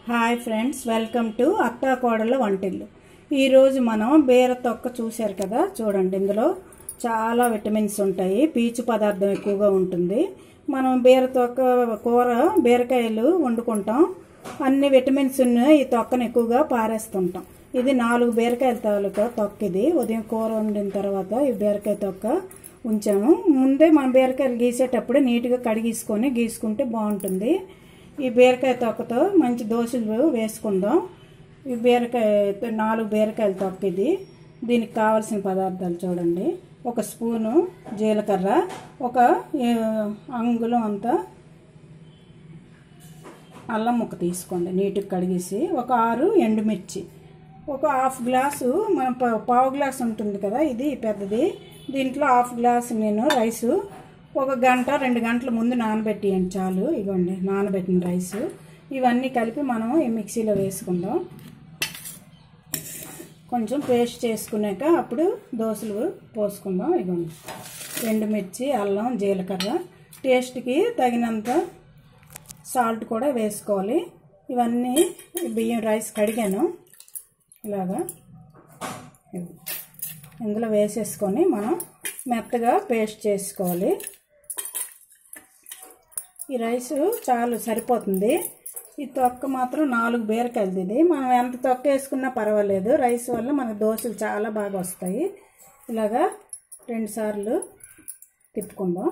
Hi friends welcome to అత్తా కోడళ్ళ వంటిల్లు ఈరోజు మనం బీర తొక్క చూశారు కదా చూడండి ఇందులో చాలా విటమిన్స్ ఉంటాయి పీచు పదార్థం ఎక్కువగా ఉంటుంది మనం బీర తొక్క కూర బీరకాయలు వండుకుంటాం అన్ని విటమిన్స్ ఉన్న ఈ తొక్కను ఎక్కువగా పారేస్తుంటాం ఇది నాలుగు బీరకాయల తాలూకా తొక్క ఇది ఉదయం కూర వండిన తర్వాత ఈ బీరకాయ తొక్క ఉంచాము ముందే మనం బీరకాయలు గీసేటప్పుడే నీట్గా కడిగేసుకొని గీసుకుంటే బాగుంటుంది ఈ బీరకాయ తొక్కతో మంచి దోశలు వేసుకుందాం ఈ బీరకాయ నాలుగు బీరకాయల తొక్క ఇది దీనికి కావాల్సిన పదార్థాలు చూడండి ఒక స్పూను జీలకర్ర ఒక ఏ, అంగుళం అంతా అల్లం ముక్క తీసుకోండి నీట్గా కడిగేసి ఒక ఆరు ఎండుమిర్చి ఒక హాఫ్ గ్లాసు మన ప- పావు గ్లాస్ ఉంటుంది కదా ఇది పెద్దది దీంట్లో హాఫ్ గ్లాస్ నేను రైసు ఒక గంట రెండు గంటల ముందు నానబెట్టియండి చాలు ఇవ్వండి నానబెట్టిన రైసు ఇవన్నీ కలిపి మనం ఈ మిక్సీలో వేసుకుందాం కొంచెం పేస్ట్ చేసుకున్నాక అప్పుడు దోశలు పోసుకుందాం ఇవ్వండి ఎండుమిర్చి అల్లం జీలకర్ర టేస్ట్కి తగినంత సాల్ట్ కూడా వేసుకోవాలి ఇవన్నీ బియ్యం రైస్ కడిగాను ఇలాగా ఇవి. ఇందులో వేసేసుకొని మనం మెత్తగా పేస్ట్ చేసుకోవాలి ఈ రైస్ చాలు సరిపోతుంది ఈ తొక్క మాత్రం నాలుగు బీరకాయలది ఇది మనం ఎంత తొక్క వేసుకున్నా పర్వాలేదు రైస్ వల్ల మన దోశలు చాలా బాగా వస్తాయి ఇలాగా రెండు సార్లు తిప్పుకుందాం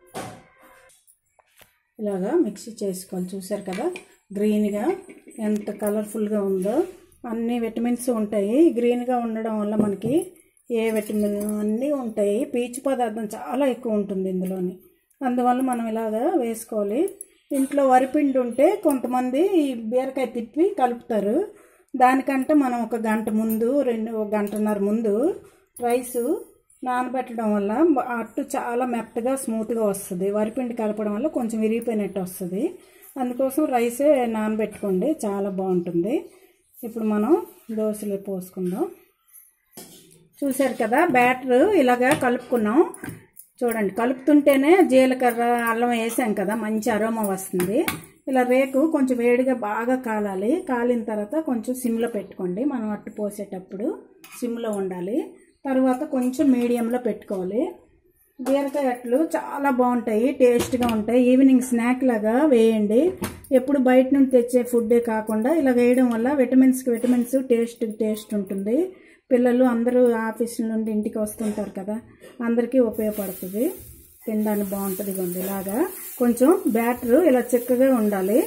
ఇలాగా మిక్సీ చేసుకోవాలి చూసారు కదా గ్రీన్గా ఎంత కలర్ఫుల్గా ఉందో అన్ని విటమిన్స్ ఉంటాయి గ్రీన్గా ఉండడం వల్ల మనకి ఏ విటమిన్ అన్నీ ఉంటాయి పీచు పదార్థం చాలా ఎక్కువ ఉంటుంది ఇందులోని అందువల్ల మనం ఇలాగా వేసుకోవాలి ఇంట్లో వరిపిండి ఉంటే కొంతమంది ఈ బీరకాయ తిప్పి కలుపుతారు దానికంటే మనం ఒక గంట ముందు రెండు ఒక గంటన్నర ముందు రైసు నానబెట్టడం వల్ల అట్టు చాలా మెత్తగా స్మూత్గా వస్తుంది వరిపిండి కలపడం వల్ల కొంచెం విరిగిపోయినట్టు వస్తుంది అందుకోసం రైసే నానబెట్టుకోండి చాలా బాగుంటుంది ఇప్పుడు మనం దోశలు పోసుకుందాం చూశారు కదా బ్యాటర్ ఇలాగా కలుపుకున్నాం చూడండి కలుపుతుంటేనే జీలకర్ర అల్లం వేసాం కదా మంచి అరోమా వస్తుంది ఇలా రేకు కొంచెం వేడిగా బాగా కాలాలి కాలిన తర్వాత కొంచెం సిమ్లో పెట్టుకోండి మనం అట్టు పోసేటప్పుడు సిమ్లో ఉండాలి తర్వాత కొంచెం మీడియంలో పెట్టుకోవాలి బీరకాయ అట్లు చాలా బాగుంటాయి టేస్ట్గా ఉంటాయి ఈవినింగ్ స్నాక్ లాగా వేయండి ఎప్పుడు బయట నుండి తెచ్చే ఫుడ్డే కాకుండా ఇలా వేయడం వల్ల విటమిన్స్కి విటమిన్స్ టేస్ట్ టేస్ట్ ఉంటుంది పిల్లలు అందరూ ఆఫీస్ నుండి ఇంటికి వస్తుంటారు కదా అందరికీ ఉపయోగపడుతుంది తినడానికి బాగుంటుంది ఇవ్వండి ఇలాగా కొంచెం బ్యాటర్ ఇలా చిక్కగా ఉండాలి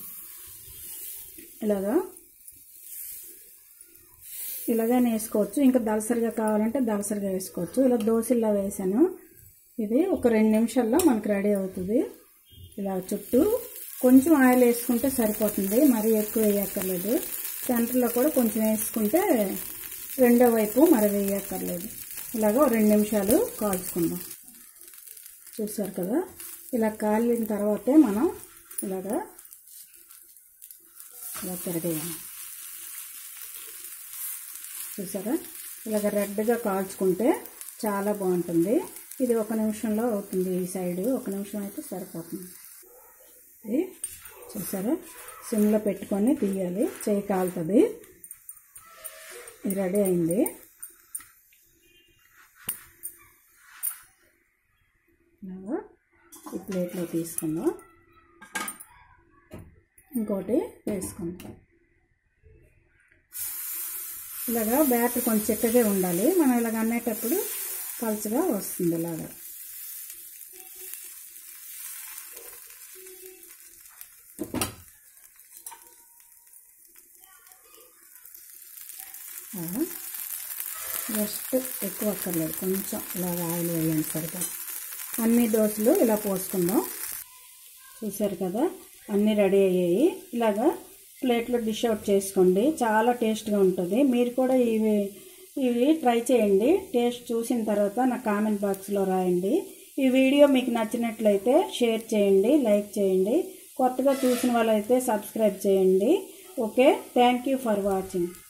ఇలాగా ఇలాగనే వేసుకోవచ్చు ఇంకా దలసరిగా కావాలంటే దలసరిగా వేసుకోవచ్చు ఇలా దోశల్లో వేసాను ఇది ఒక రెండు నిమిషాల్లో మనకు రెడీ అవుతుంది ఇలా చుట్టూ కొంచెం ఆయిల్ వేసుకుంటే సరిపోతుంది మరీ ఎక్కువ వేయక్కర్లేదు సెంటర్లో కూడా కొంచెం వేసుకుంటే రెండో వైపు మరి వేయక్కర్లేదు ఇలాగ ఓ రెండు నిమిషాలు కాల్చుకుందాం చూసారు కదా ఇలా కాలిన తర్వాతే మనం ఇలాగా ఇలా తిరగేయాలి చూసారా ఇలాగ రెడ్గా కాల్చుకుంటే చాలా బాగుంటుంది ఇది ఒక నిమిషంలో అవుతుంది ఈ సైడ్ ఒక నిమిషం అయితే సరిపోతుంది ఇది చూసారా సిమ్లో పెట్టుకొని తీయాలి చేయి కాలుతుంది ఇది రెడీ అయింది ఇలాగా ఈ ప్లేట్లో తీసుకుందాం ఇంకోటి వేసుకుందాం ఇలాగా బ్యాటర్ కొంచెం చిక్కగా ఉండాలి మనం ఇలాగ అన్నేటప్పుడు పలుచగా వస్తుంది ఇలాగా జస్ట్ ఎక్కువ అక్కర్లేదు కొంచెం ఇలాగ ఆయిల్ వేయండి సరిగ్గా అన్ని దోశలు ఇలా పోసుకుందాం చూసారు కదా అన్నీ రెడీ అయ్యాయి ఇలాగా ప్లేట్లో డిష్ అవుట్ చేసుకోండి చాలా టేస్ట్గా ఉంటుంది మీరు కూడా ఇవి ఇవి ట్రై చేయండి టేస్ట్ చూసిన తర్వాత నా కామెంట్ బాక్స్లో రాయండి ఈ వీడియో మీకు నచ్చినట్లయితే షేర్ చేయండి లైక్ చేయండి కొత్తగా చూసిన వాళ్ళైతే సబ్స్క్రైబ్ చేయండి okay thank you for watching